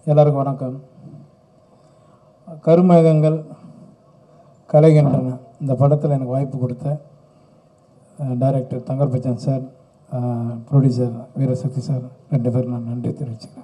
எல்லாருக்கும் வணக்கம் கருமேகங்கள் கலைகின்றன இந்த படத்தில் எனக்கு வாய்ப்பு கொடுத்த director Thangar Bachan sir producer Veerasakthi sir ரெண்டு பேரும் நான் நன்றி தெரிவிச்சுக்கிறேன்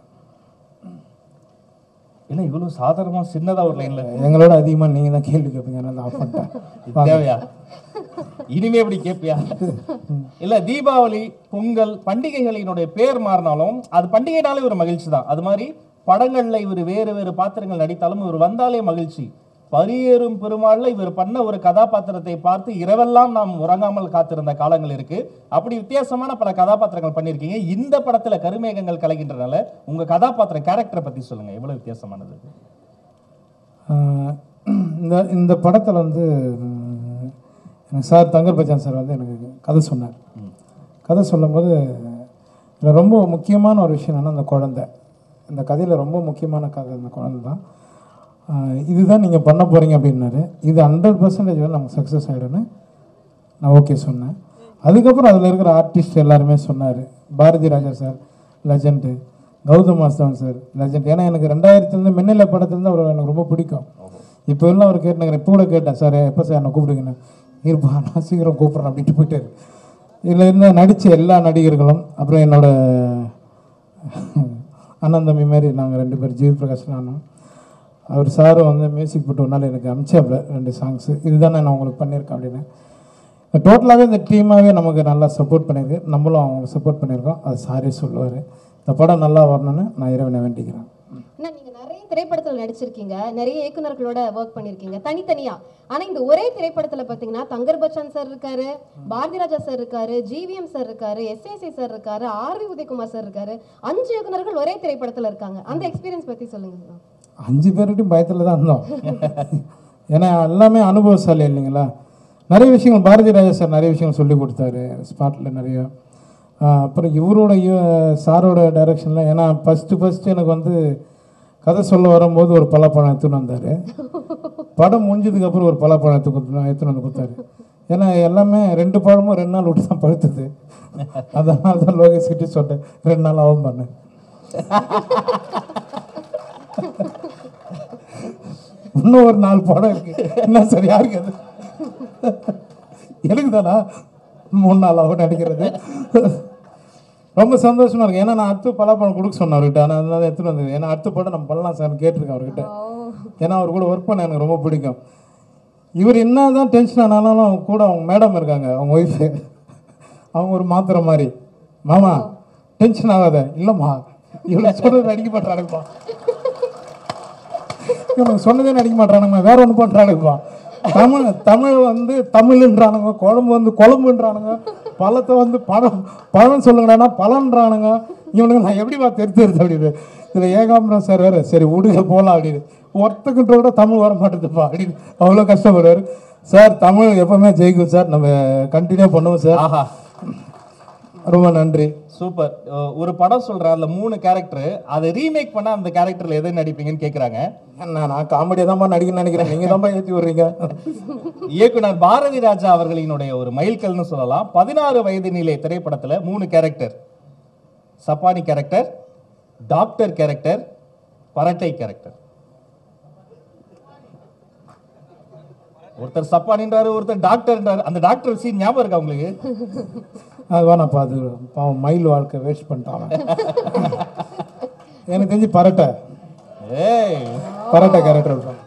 இல்லை இவ்வளோ சாதாரணமா சின்னதா ஒரு லைன்ல எங்களோட அதிகமாக நீங்கள் தான் கேள்வி கேட்பீங்க நான் ஆஃப் பண்ணிட்டேன் தேவையா இனிமே இப்படி கேட்பியா இல்ல தீபாவளி பொங்கல் பண்டிகைகளினுடைய பேர் மாறினாலும் அது பண்டிகைனாலே ஒரு மகிழ்ச்சி தான் அது மாதிரி படங்கள்ல இவர் வேறு வேறு பாத்திரங்கள் நடித்தாலும் இவர் வந்தாலே மகிழ்ச்சி பரியேறும் பெருமாள்ல இவர் பண்ண ஒரு கதாபாத்திரத்தை பார்த்து இரவெல்லாம் நாம் உறங்காமல் காத்திருந்த காலங்கள் இருக்கு அப்படி வித்தியாசமான பல கதாபாத்திரங்கள் பண்ணியிருக்கீங்க இந்த படத்துல கருமேகங்கள் கலைகின்றனால உங்க கதாபாத்திரம் கேரக்டரை பத்தி சொல்லுங்க எவ்வளவு வித்தியாசமானது ஆஹ் இந்த இந்த படத்தில் வந்து உம், எனக்கு சார் தங்கர் பச்சான் சார் வந்து எனக்கு கதை சொன்னார் கதை சொல்லும்போது இதில் ரொம்ப முக்கியமான ஒரு விஷயம் என்னன்னா அந்த குழந்தை இந்த கதையில் ரொம்ப முக்கியமான கதை அந்த குழந்தை தான் ஆஹ் இதுதான் நீங்கள் பண்ண போகிறீங்க அப்படின்னாரு இது ஹண்ட்ரட் பர்சன்டேஜ் வந்து நமக்கு சக்ஸஸ் ஆகிடும்னு நான் ஓகே சொன்னேன் அதுக்கப்புறம் அதில் இருக்கிற ஆர்டிஸ்ட் எல்லாருமே சொன்னார் பாரதி ராஜா சார் லெஜண்டு கௌதம் வாஸ்தவன் சார் லெஜண்ட் ஏன்னா எனக்கு ரெண்டாயிரத்துலேருந்து மின்னல படத்துலேருந்து அவர் எனக்கு ரொம்ப பிடிக்கும் இப்போ எல்லாம் அவர் கேட்டுனுங்கிறேன் இப்போ கூட கேட்டேன் சார் எப்போ சார் என்னை கூப்பிடுங்கன்னு இருப்பா நான் சீக்கிரம் கூப்பிட்றேன் அப்படின்ட்டு போயிட்டாரு இதில் இருந்த நடித்த எல்லா நடிகர்களும் அப்புறம் என்னோட அண்ணன் தம்பி மாதிரி நாங்கள் ரெண்டு பேர் ஜீவ் பிரகாஷ் நானும் அவர் சாரும் வந்து மியூசிக் போட்டு ஒரு நாள் எனக்கு அமிச்சாப்ல ரெண்டு சாங்ஸு இதுதானே நான் உங்களுக்கு பண்ணியிருக்கேன் அப்படின்னு டோட்டலாகவே இந்த டீமாகவே நமக்கு நல்லா சப்போர்ட் பண்ணியிருக்கு நம்மளும் அவங்களுக்கு சப்போர்ட் பண்ணியிருக்கோம் அது சாரே சொல்லுவார் இந்த படம் நல்லா வரணும்னு நான் இறைவனை வேண்டிக்கிறேன் அண்ணா நீங்க நிறைய திரைப்படத்துல நடிச்சிருக்கீங்க நிறைய இயக்குனர்களோட ஒர்க் பண்ணிருக்கீங்க தனித்தனியா ஆனா இந்த ஒரே திரைப்படத்துல பாத்தீங்கன்னா தங்கர் பச்சான் சார் இருக்காரு பாரதி ராஜா சார் இருக்காரு ஜிவிஎம் சார் இருக்காரு எஸ்ஏசி சார் இருக்காரு ஆர் வி உதயகுமார் சார் இருக்காரு அஞ்சு இயக்குனர்கள் ஒரே திரைப்படத்துல இருக்காங்க அந்த எக்ஸ்பீரியன்ஸ் பத்தி சொல்லுங்க அண்ணா. அஞ்சு பேர்கிட்டையும் பயத்தில் தான் இருந்தோம் ஏன்னா எல்லாமே அனுபவசாலி இல்லைங்களா நிறைய விஷயங்கள் பாரதி ராஜா சார் நிறைய விஷயங்கள் சொல்லி கொடுத்தாரு ஸ்பாட்டில் நிறைய ஆஹ் அப்புறம் இவரோட இவ- சாரோட டைரக்ஷனில் ஏன்னா ஃபஸ்ட்டு ஃபஸ்ட்டு எனக்கு வந்து கதை சொல்ல வரும்போது ஒரு பலாப்பழம் எடுத்துன்னு வந்தார் படம் முடிஞ்சதுக்கு அப்புறம் ஒரு பலாப்பழம் எடுத்து கொடுத்து எடுத்துன்னு வந்து கொடுத்தாரு ஏன்னா எல்லாமே ரெண்டு பழமும் ரெண்டு நாள் விட்டு தான் பழுத்தது அதனால தான் லோகேஷ் கிட்டே சொன்னேன் ரெண்டு நாள் ஆகும் பண்ணேன் இன்னும் ஒரு நாலு படம் இருக்கு என்ன சரி யாருக்கு அது எனக்கு தானா மூணு நாள் ஆகும் நினைக்கிறது ரொம்ப சந்தோஷமா இருக்கு ஏன்னா நான் அடுத்த பலாப்பழம் கொடுக்க சொன்னேன் அவர்கிட்ட ஆனால் அதனால எடுத்துட்டு வந்தது ஏன்னா அடுத்த படம் நம்ம பண்ணலாம் சார் கேட்டிருக்கேன் அவர்கிட்ட ஏன்னா அவர் கூட ஒர்க் பண்ண எனக்கு ரொம்ப பிடிக்கும் இவர் என்ன தான் டென்ஷன் ஆனாலும் அவங்க கூட அவங்க மேடம் இருக்காங்க அவங்க ஒய்ஃபு அவங்க ஒரு மாத்திரை மாதிரி மாமா டென்ஷன் ஆகாத இல்லைம்மா இவ்வளோ சொல்றது நடிக்க மாட்டானுங்கப்பா இவனுக்கு சொன்னதே நடிக்க மாட்டானுங்க வேற ஒன்று பண்ணுறானுங்கப்பா தமிழ் தமிழ் வந்து தமிழ்ன்றானுங்க குழம்பு வந்து குழம்புன்றானுங்க பழத்தை வந்து பழம் பழம் சொல்லுங்கடானா பழன்றானுங்க இவனுங்க நான் எப்படிப்பா தெரிஞ்சிருது அப்படின்னு இதில் ஏகாம்பரம் சார் வேறு சரி விடுங்க போகலாம் அப்படின்னு ஒருத்தக்கிட்ட கூட தமிழ் வர மாட்டேதுப்பா அப்படின்னு அவ்வளோ கஷ்டப்படுவார் சார் தமிழ் எப்பவுமே ஜெயிக்கும் சார் நம்ம கண்டினியூ பண்ணுவோம் சார் ஆஹா ரொம்ப நன்றி சூப்பர் அஹ் ஒரு படம் சொல்றேன் அதுல மூணு கேரக்டர் அதை ரீமேக் பண்ணா அந்த கேரக்டர்ல எதை நடிப்பீங்கன்னு கேக்குறாங்க என்ன நான் காமெடியாக தான் நடிக்கணும்னு நினைக்கிறேன் நீங்கள் தான் ஏற்றி விடுறீங்க இயக்குனர் பாரதி ராஜா அவர்களினுடைய ஒரு மைல்கல்னு சொல்லலாம் பதினாறு வயது நிலை திரைப்படத்துல மூணு character Chappani character doctor character Parattai character ஒருத்தர் சப்பானின்றாரு ஒருத்தர் டாக்டர்ன்றாரு அந்த டாக்டர் சீன் ஞாபகம் இருக்கா உங்களுக்கு அதுவா நான் பார்த்து பாவம் மயில் வாழ்க்கை வேஸ்ட் பண்ணிட்டான் அவன். எனக்கு தெரிஞ்சு பரட்டை ஏய் பரட்டை கேரக்டர் இருக்கும்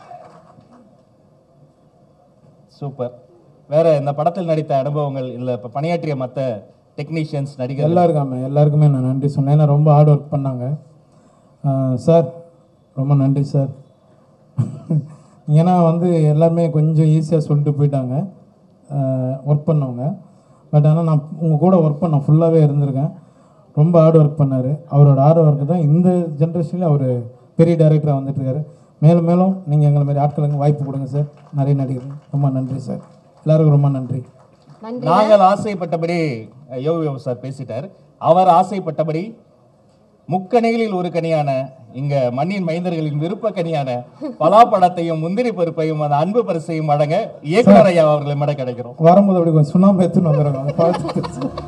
சூப்பர் வேற இந்த படத்தில் நடித்த அனுபவங்கள் இல்ல இப்ப பணியாற்றிய மத்த டெக்னீஷியன்ஸ் நடிகர் எல்லாருக்குமே எல்லாருக்குமே நான் நன்றி சொன்னேன் ஏன்னா ரொம்ப ஹார்ட் ஒர்க் பண்ணாங்க ஆஹ் சார் ரொம்ப நன்றி சார் ஏன்னா வந்து எல்லாருமே கொஞ்சம் ஈஸியாக சொல்லிட்டு போயிட்டாங்க ஒர்க் பண்ணவங்க பட் ஆனால் நான் உங்கள் கூட ஒர்க் பண்ண ஃபுல்லாகவே இருந்திருக்கேன் ரொம்ப ஹார்ட் ஒர்க் பண்ணார் அவரோட ஹார்ட் ஒர்க்கு தான் இந்த ஜென்ரேஷனில் அவர் பெரிய டைரக்டராக வந்துட்டுருக்காரு மேலும் மேலும் நீங்கள் எங்களை மாதிரி ஆட்களுக்கு வாய்ப்பு கொடுங்க சார் நிறைய நடிகர்கள் ரொம்ப நன்றி சார் எல்லாருக்கும் ரொம்ப நன்றி நன்றி நாங்கள் ஆசைப்பட்டபடி யோகி பாபு சார் பேசிட்டார் அவர் ஆசைப்பட்டபடி முக்கணிகளில் ஒரு கனியான இங்க மண்ணின் மைந்தர்களின் விருப்ப கனியான பலாப்பழத்தையும் முந்திரி பருப்பையும் அந்த அன்பு பரிசையும் வழங்க இயக்குனர் ஐயா அவர்களை மட கிடைக்கிறோம் வரும்போது அப்படி கொஞ்சம் சுண்ணாம்பு எடுத்துன்னு வந்துடுறாங்க பார்த்து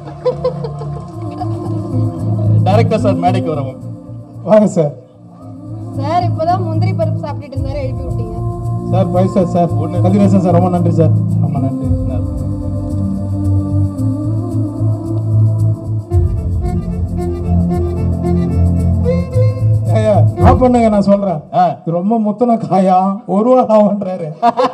டைரக்டர் சார் மேடைக்கு வரவும் வாங்க சார் சார் இப்பதான் முந்திரி பருப்பு சாப்பிட்டுட்டு இருந்தாரு எழுப்பி விட்டீங்க சார் பைசா சார் கதிரேசன் சார் ரொம்ப நன்றி சார் ரொம்ப நன்றி ஐயா ஆஃப் பண்ணுங்க நான் சொல்றேன் ஆ. இது ரொம்ப முத்தன காயா ஒரு வாரம் ஆகுன்றாரு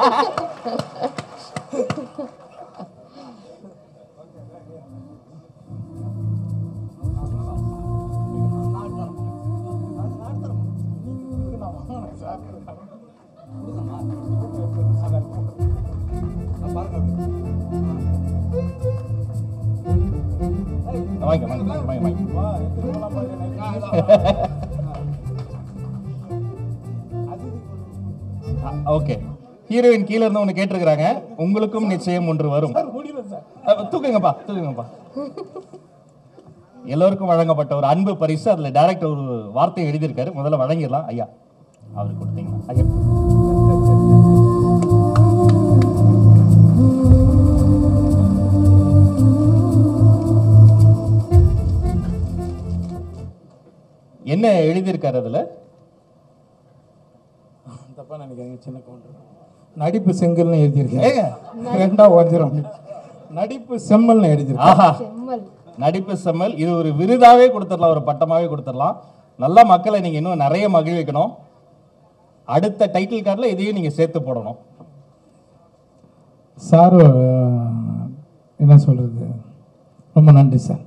வாங்க வாங்க வாங்க வாங்க ஓகே ஹீரோயின் கீழ இருந்து ஒன்று கேட்டிருக்கிறாங்க உங்களுக்கும் நிச்சயம் ஒன்று வரும் அஹ், தூக்குங்கப்பா தூக்குங்கப்பா எல்லோருக்கும் வழங்கப்பட்ட ஒரு அன்பு பரிசு அதுல டைரக்ட் ஒரு வார்த்தை எழுதியிருக்காரு முதல்ல வழங்கிடலாம் ஐயா அவருக்கு கொடுத்தீங்களா ஐயா என்ன எழுதியிருக்காரு அதுல தப்பா நினைக்காதீங்க சின்ன கவுண்டர் நடிப்பு செங்கல்னு எழுதியிருக்கேன் ஏங்க ரெண்டா உடஞ்சிரும் நடிப்பு செம்மல்னு எழுதியிருக்கேன் ஆஹா செம்மல் நடிப்பு செம்மல் இது ஒரு விருதாவே கொடுத்துடலாம் ஒரு பட்டமாவே கொடுத்துடலாம் நல்ல மக்களை நீங்க இன்னும் நிறைய மகிழ்விக்கணும் அடுத்த டைட்டில் கார்டில் இதையும் நீங்க சேர்த்து போடணும் சார் என்ன சொல்றது ரொம்ப நன்றி சார்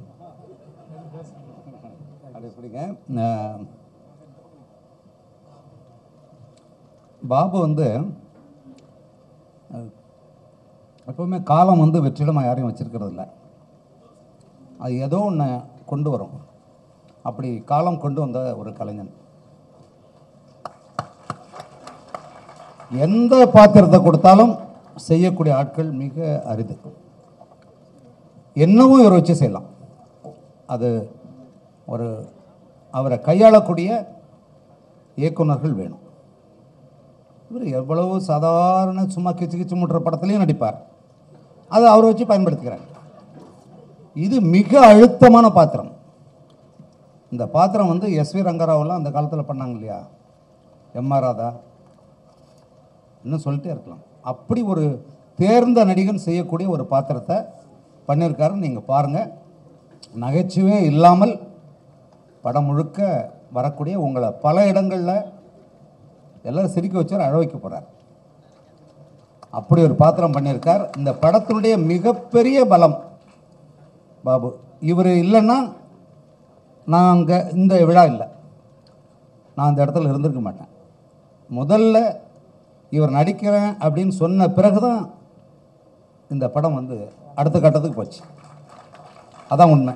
அது எப்படிங்க அஹ், பாபு வந்து அஹ், எப்பவுமே காலம் வந்து வெற்றிடமாக யாரையும் வச்சிருக்கிறது இல்ல அது ஏதோ ஒன்று கொண்டு வரும் அப்படி காலம் கொண்டு வந்த ஒரு கலைஞன் எந்த பாத்திரத்தை கொடுத்தாலும் செய்யக்கூடிய ஆட்கள் மிக அரிது என்னவும் இவரை வச்சு செய்யலாம் அது ஒரு அவரை கையாளக்கூடிய இயக்குனர்கள் வேணும் இவர் எவ்வளவு சாதாரண சும்மா கிச்சு கிச்சு முட்டுற படத்துலையும் நடிப்பார் அதை அவரை வச்சு பயன்படுத்திக்கிறாங்க இது மிக அழுத்தமான பாத்திரம் இந்த பாத்திரம் வந்து எஸ்வி ரங்கராவெல்லாம் அந்த காலத்தில் பண்ணாங்க இல்லையா எம்ஆர் ராதா இன்னும் சொல்லிட்டே இருக்கலாம் அப்படி ஒரு தேர்ந்த நடிகன் செய்யக்கூடிய ஒரு பாத்திரத்தை பண்ணியிருக்காரு நீங்கள் பாருங்கள் நகைச்சுவே இல்லாமல் படம் முழுக்க வரக்கூடிய உங்களை பல இடங்களில் எல்லாரும் சிரிக்க வச்சார் அழ வைக்க போகிறார் அப்படி ஒரு பாத்திரம் பண்ணியிருக்கார் இந்த படத்தினுடைய மிகப்பெரிய பலம் பாபு இவர் இல்லைன்னா நான் அங்கே இந்த விழா இல்லை நான் அந்த இடத்துல இருந்திருக்க மாட்டேன் முதல்ல இவர் நடிக்கிறேன் அப்படின்னு சொன்ன பிறகு தான் இந்த படம் வந்து அடுத்த கட்டத்துக்கு போச்சு அதான் உண்மை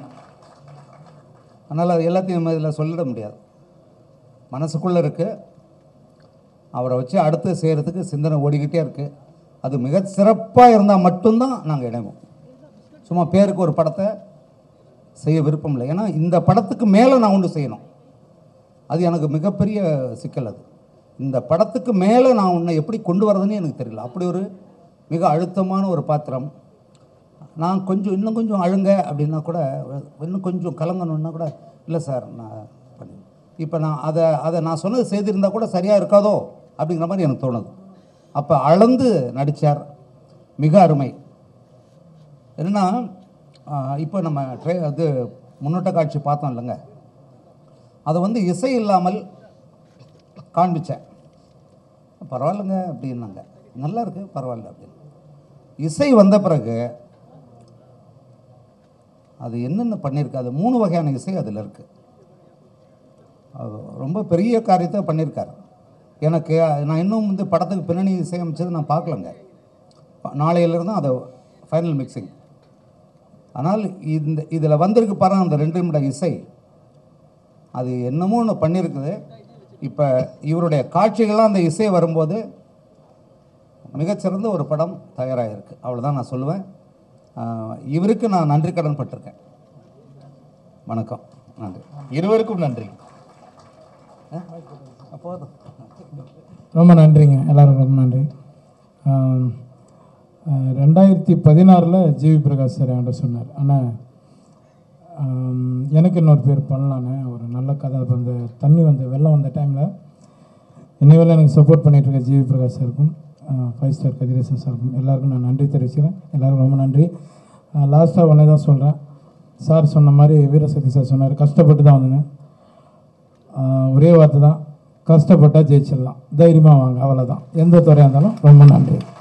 அதனால் அது எல்லாத்தையும் நம்ம இதில் சொல்லிட முடியாது மனசுக்குள்ளே இருக்குது அவரை வச்சு அடுத்து செய்கிறதுக்கு சிந்தனை ஓடிக்கிட்டே இருக்குது அது மிக சிறப்பாக இருந்தால் மட்டும்தான் நாங்கள் இணைவோம் சும்மா பேருக்கு ஒரு படத்தை செய்ய விருப்பம் இல்லை ஏன்னா இந்த படத்துக்கு மேலே நான் ஒன்று செய்யணும் அது எனக்கு மிகப்பெரிய சிக்கல் அது இந்த படத்துக்கு மேலே நான் உன்னை எப்படி கொண்டு வரதுன்னு எனக்கு தெரியல அப்படி ஒரு மிக அழுத்தமான ஒரு பாத்திரம் நான் கொஞ்சம் இன்னும் கொஞ்சம் அழுங்க அப்படின்னா கூட இன்னும் கொஞ்சம் கலங்கணுன்னா கூட இல்லை சார் நான் பண்ணி இப்போ நான் அதை அதை நான் சொன்னது செய்திருந்தால் கூட சரியாக இருக்காதோ அப்படிங்கிற மாதிரி எனக்கு தோணுது அப்போ அளந்து நடித்தார் மிக அருமை என்னன்னா ஆஹ், இப்போ நம்ம ட்ரே அது முன்னோட்ட காட்சி பார்த்தோம் இல்லைங்க அதை வந்து இசை இல்லாமல் காண்பிச்சேன் பரவாயில்லைங்க அப்படின்னாங்க நல்லா இருக்கு பரவாயில்ல அப்படின்னு இசை வந்த பிறகு அது என்னென்ன பண்ணியிருக்கு அது மூணு வகையான இசை அதில் இருக்கு அது ரொம்ப பெரிய காரியத்தை பண்ணியிருக்காரு எனக்கு நான் இன்னும் வந்து படத்துக்கு பின்னணி இசையமைச்சது நான் பார்க்கலங்க நாளையிலிருந்து அதை ஃபைனல் மிக்சிங் ஆனால் இந்த இதில் வந்திருக்கு பாருங்க அந்த ரெண்டு நிமிட இசை அது என்னமோ ஒன்று பண்ணியிருக்குது இப்போ இவருடைய காட்சிகள்லாம் அந்த இசை வரும்போது மிகச்சிறந்த ஒரு படம் தயாராகிருக்கு அவ்வளோதான் நான் சொல்லுவேன் ஆஹ் இவருக்கு நான் நன்றி கடன் பட்டிருக்கேன் வணக்கம் நன்றி இருவருக்கும் நன்றி அஹ் போதும் ரொம்ப நன்றிங்க எல்லாரும் ரொம்ப நன்றி ஆம், அஹ், ரெண்டாயிரத்தி பதினாறில் ஜிவி பிரகாஷ் சார் என்கிட்ட சொன்னார் ஆனால் எனக்கு இன்னொரு பேர் பண்ணலான்னு ஒரு நல்ல கதை அப்ப அந்த தண்ணி வந்த வெள்ளம் வந்த டைமில் இன்னை வரை எனக்கு சப்போர்ட் பண்ணிட்டு இருக்க ஜிவி பிரகாஷ் சாருக்கும் ஃபைவ் ஸ்டார் கதிரேசன் சாருக்கும் எல்லாருக்கும் நான் நன்றி தெரிவிச்சுக்கிறேன் எல்லாருக்கும் ரொம்ப நன்றி லாஸ்ட்டாக ஒன்றே தான் சொல்கிறேன் சார் சொன்ன மாதிரி வீரசக்தி சார் சொன்னார் கஷ்டப்பட்டு தான் வந்தேன் ஆஹ் ஒரே வார்த்தை தான் கஷ்டப்பட்டால் ஜெயிச்சிடலாம் தைரியமாக வாங்க அவ்வளோதான் எந்த துறையாக இருந்தாலும் ரொம்ப நன்றி